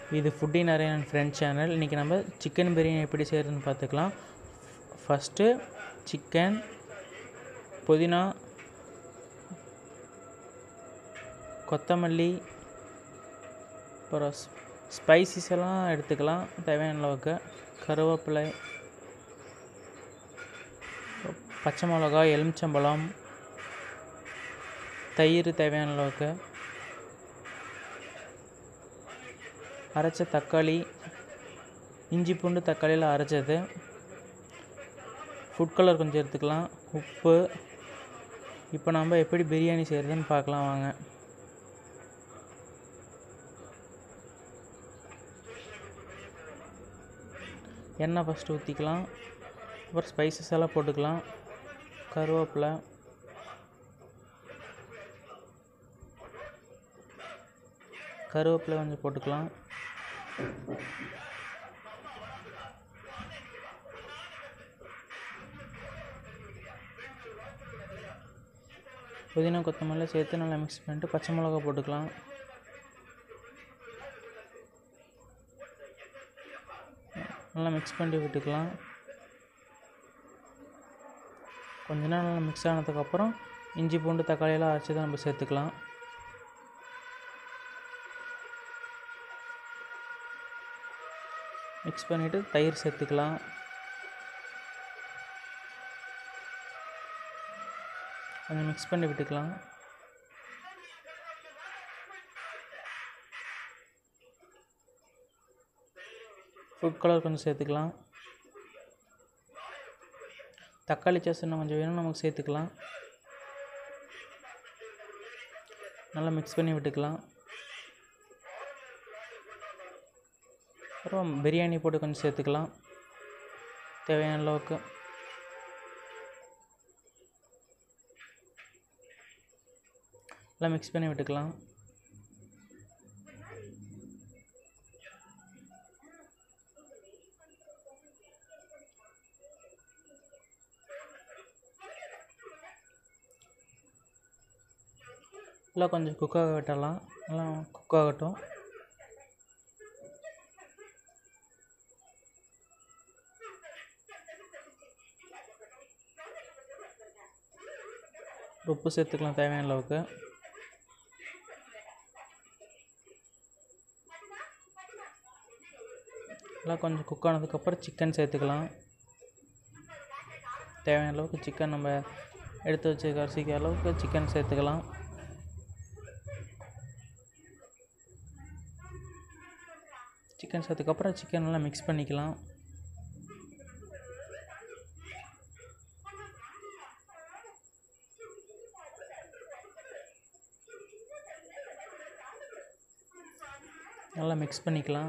இது foodie Narayanan friend channel இன்றைக்கி நம்ம சிக்கன் பிரியாணி எப்படி செய்கிறதுன்னு பார்த்துக்கலாம் ஃபஸ்ட்டு சிக்கன் புதினா கொத்தமல்லி அப்புறம் ஸ்பைசஸ் எல்லாம் எடுத்துக்கலாம் தேவையான அளவுக்கு கருவேப்பிலை பச்சை மிளகாய் எலுமிச்சம்பழம் தயிர் தேவையான அளவுக்கு அரைச்ச தக்காளி இஞ்சி பூண்டு தக்காளியில் அரைச்சது ஃபுட் கலர் கொஞ்சம் எடுத்துக்கலாம் உப்பு இப்போ நம்ம எப்படி பிரியாணி செய்கிறதுன்னு பார்க்கலாம் வாங்க எண்ணெய் ஃபஸ்ட்டு ஊற்றிக்கலாம் அப்புறம் ஸ்பைசஸ் எல்லாம் போட்டுக்கலாம் கருவேப்பிலை கருவேப்பிலை கொஞ்சம் போட்டுக்கலாம் புதினா கொத்தமல்லி சேர்த்து நல்லா மிக்ஸ் பண்ணிட்டு பச்சை மிளகா போட்டுக்கலாம் நல்லா மிக்ஸ் பண்ணி விட்டுக்கலாம் கொஞ்ச நேரம் நல்லா மிக்ஸ் ஆனதுக்கப்புறம் இஞ்சி பூண்டு தக்காளியெல்லாம் அரைச்சி தான் நம்ம சேர்த்துக்கலாம் மிக்ஸ் பண்ணிவிட்டு தயிர் சேர்த்துக்கலாம் கொஞ்சம் மிக்ஸ் பண்ணி விட்டுக்கலாம் ஃபுட் கலர் கொஞ்சம் சேர்த்துக்கலாம் தக்காளி சாஸ் இன்னும் கொஞ்சம் வேணும் நமக்கு சேர்த்துக்கலாம் நல்லா மிக்ஸ் பண்ணி விட்டுக்கலாம் அப்புறம் பிரியாணி போட்டு கொஞ்சம் சேர்த்துக்கலாம் தேவையான அளவுக்கு நல்லா மிக்ஸ் பண்ணி விட்டுக்கலாம் நல்லா கொஞ்சம் குக்காக விட்டலாம் நல்லா குக் ஆகட்டும் உப்பு சேர்த்துக்கலாம் தேவையான அளவுக்கு நல்லா கொஞ்சம் குக் ஆனதுக்கப்புறம் சிக்கன் சேர்த்துக்கலாம் தேவையான அளவுக்கு சிக்கன் நம்ம எடுத்து வச்சு அரிசிக்கு அளவுக்கு சிக்கன் சேர்த்துக்கலாம் சிக்கன் சேர்த்துக்கப்புறம் சிக்கன் நல்லா மிக்ஸ் பண்ணிக்கலாம் நல்லா மிக்ஸ் பண்ணிக்கலாம்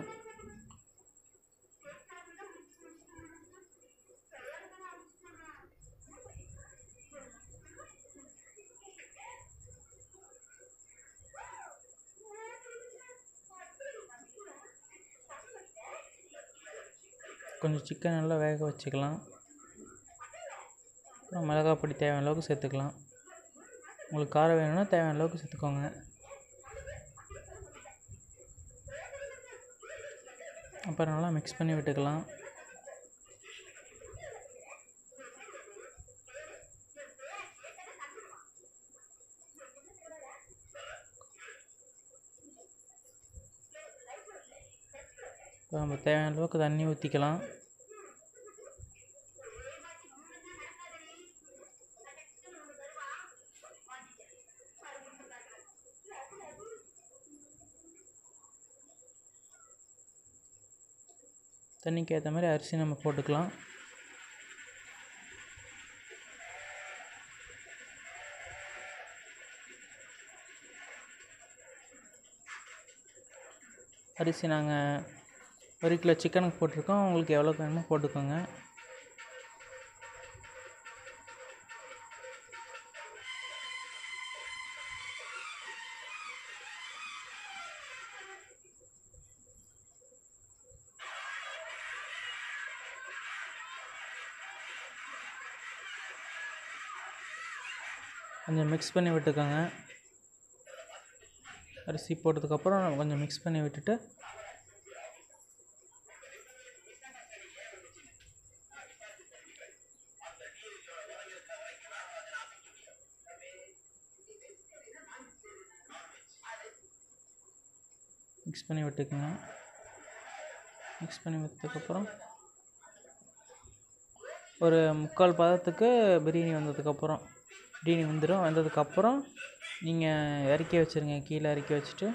கொஞ்சம் சிக்கன் நல்லா வேக வச்சுக்கலாம் அப்புறம் மிளகாய் பொடி தேவையான அளவுக்கு சேர்த்துக்கலாம் உங்களுக்கு காரம் வேணும்னா தேவையான அளவுக்கு சேர்த்துக்கோங்க அப்புறம் நல்லா மிக்ஸ் பண்ணி விட்டுக்கலாம் இப்போ நம்ம தேவையான அளவுக்கு தண்ணி ஊற்றிக்கலாம் தண்ணிக்கு ஏற்ற மாதிரி அரிசி நம்ம போட்டுக்கலாம் அரிசி நாங்கள் ஒரு கிலோ சிக்கனுக்கு போட்டிருக்கோம் உங்களுக்கு எவ்வளோ வேணுமோ போட்டுக்கோங்க கொஞ்சம் மிக்ஸ் பண்ணி விட்டுக்கோங்க அரிசி போட்டதுக்கப்புறம் கொஞ்சம் மிக்ஸ் பண்ணி விட்டுட்டு மிக்ஸ் பண்ணி விட்டுக்குங்க மிக்ஸ் பண்ணி விட்டதுக்கப்புறம் ஒரு முக்கால் பதத்துக்கு பிரியாணி வந்ததுக்கப்புறம் பிரியாணி வந்துடும் வந்ததுக்கப்புறம் நீங்கள் இறக்கி வச்சுருங்க கீழே இறக்கி வச்சுட்டு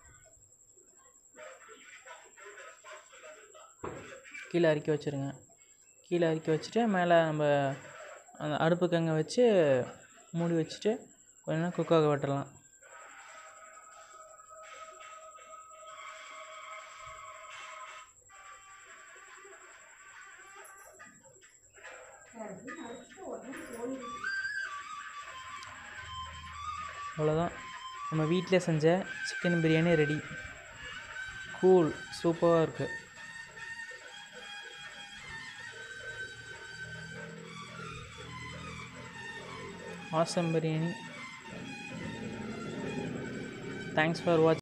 கீழே இறக்கி வச்சுருங்க கீழே இறக்கி வச்சுட்டு மேலே நம்ம அந்த அடுப்புக்கு அங்கே வச்சு மூடி வச்சுட்டு கொஞ்ச நேரம் குக்காக விட்டுறலாம் அவ்வளோதான் நம்ம வீட்டிலே செஞ்ச சிக்கன் பிரியாணி ரெடி கூல் சூப்பராக இருக்குது awesome biryani thanks for watch